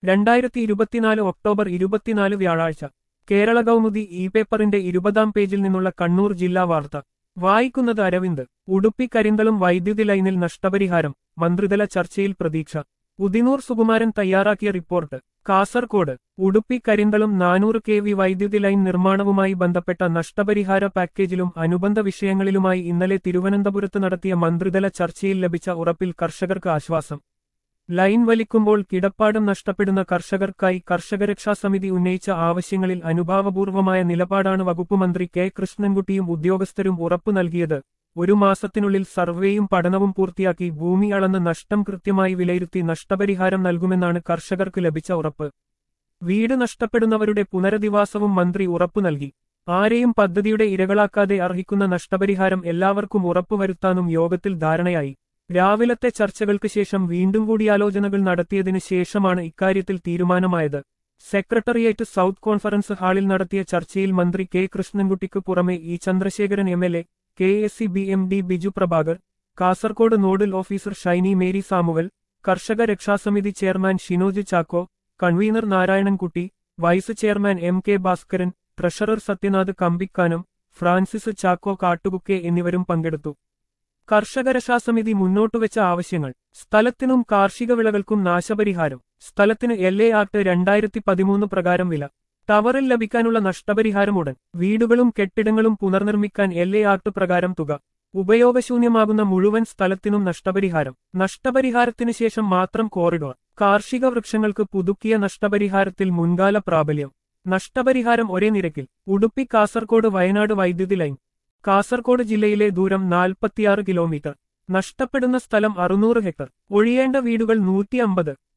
രണ്ടായിരത്തി ഇരുപത്തിനാല് ഒക്ടോബർ ഇരുപത്തിനാല് വ്യാഴാഴ്ച കേരള കൗമുദി ഇ പേപ്പറിന്റെ ഇരുപതാം പേജിൽ നിന്നുള്ള കണ്ണൂർ ജില്ലാ വാർത്ത വായിക്കുന്നത് അരവിന്ദ് ഉടുപ്പി കരിന്തളും വൈദ്യുതി ലൈനിൽ നഷ്ടപരിഹാരം മന്ത്രിതല ചർച്ചയിൽ പ്രതീക്ഷ ഉദിനൂർ സുകുമാരൻ തയ്യാറാക്കിയ റിപ്പോർട്ട് കാസർകോട് ഉടുപ്പി കരിന്തളും നാനൂറ് കെ വി വൈദ്യുതി ലൈൻ നിർമ്മാണവുമായി ബന്ധപ്പെട്ട നഷ്ടപരിഹാര പാക്കേജിലും അനുബന്ധ വിഷയങ്ങളിലുമായി ഇന്നലെ തിരുവനന്തപുരത്ത് നടത്തിയ മന്ത്രിതല ചർച്ചയിൽ ലഭിച്ച ഉറപ്പിൽ കർഷകർക്ക് ആശ്വാസം ലൈൻ വലിക്കുമ്പോൾ കിടപ്പാടം നഷ്ടപ്പെടുന്ന കർഷകർക്കായി കർഷകരക്ഷാ സമിതി ഉന്നയിച്ച ആവശ്യങ്ങളിൽ അനുഭാവപൂർവമായ നിലപാടാണ് വകുപ്പുമന്ത്രി കെ കൃഷ്ണൻകുട്ടിയും ഉദ്യോഗസ്ഥരും ഉറപ്പു നൽകിയത് ഒരു മാസത്തിനുള്ളിൽ സർവേയും പഠനവും പൂർത്തിയാക്കി ഭൂമി അളന്ന് നഷ്ടം കൃത്യമായി വിലയിരുത്തി നഷ്ടപരിഹാരം നൽകുമെന്നാണ് കർഷകർക്ക് ലഭിച്ച ഉറപ്പ് വീട് നഷ്ടപ്പെടുന്നവരുടെ പുനരധിവാസവും മന്ത്രി ഉറപ്പു നൽകി ആരെയും പദ്ധതിയുടെ ഇരകളാക്കാതെ അർഹിക്കുന്ന നഷ്ടപരിഹാരം എല്ലാവർക്കും ഉറപ്പുവരുത്താനും യോഗത്തിൽ ധാരണയായി രാവിലത്തെ ചർച്ചകൾക്ക് ശേഷം വീണ്ടും കൂടിയാലോചനകൾ നടത്തിയതിനു ശേഷമാണ് ഇക്കാര്യത്തിൽ തീരുമാനമായത് സെക്രട്ടറിയേറ്റ് സൗത്ത് കോൺഫറൻസ് ഹാളിൽ നടത്തിയ ചർച്ചയിൽ മന്ത്രി കെ കൃഷ്ണൻകുട്ടിക്ക് പുറമെ E Chandrasekharan M L A K S C B M D Biju Prabhakar Kasaragod nodal officer Shiny Mary Samuel കർഷക രക്ഷാസമിതി chairman Shinoj Chacko convener Narayanankutty vice chairman M K Bhaskaran treasurer Sathyanath Kambikkanam Francis Chacko Kattukukke എന്നിവരും പങ്കെടുത്തു കർഷക രക്ഷാസമിതി മുന്നോട്ടുവെച്ച ആവശ്യങ്ങൾ സ്ഥലത്തിനും കാർഷിക വിളകൾക്കും നാശപരിഹാരം സ്ഥലത്തിന് എൽ എ ആക്ട് രണ്ടായിരത്തി പതിമൂന്ന് പ്രകാരം വില ടവറിൽ ലഭിക്കാനുള്ള നഷ്ടപരിഹാരം ഉടൻ വീടുകളും കെട്ടിടങ്ങളും പുനർനിർമ്മിക്കാൻ എൽ എ ആക്ട് പ്രകാരം തുക ഉപയോഗശൂന്യമാകുന്ന മുഴുവൻ സ്ഥലത്തിനും നഷ്ടപരിഹാരം നഷ്ടപരിഹാരത്തിനു ശേഷം മാത്രം കോറിഡോർ കാർഷിക വൃക്ഷങ്ങൾക്ക് പുതുക്കിയ നഷ്ടപരിഹാരത്തിൽ മുൻകാല പ്രാബല്യം നഷ്ടപരിഹാരം ഒരേ നിരക്കിൽ ഉടുപ്പി കാസർകോട് വയനാട് വൈദ്യുതി ലൈൻ കാസർകോട് ജില്ലയിലെ ദൂരം നാൽപ്പത്തിയാറ് കിലോമീറ്റർ നഷ്ടപ്പെടുന്ന സ്ഥലം അറുന്നൂറ് ഹെക്ടർ ഒഴിയേണ്ട വീടുകൾ നൂറ്റി അമ്പത്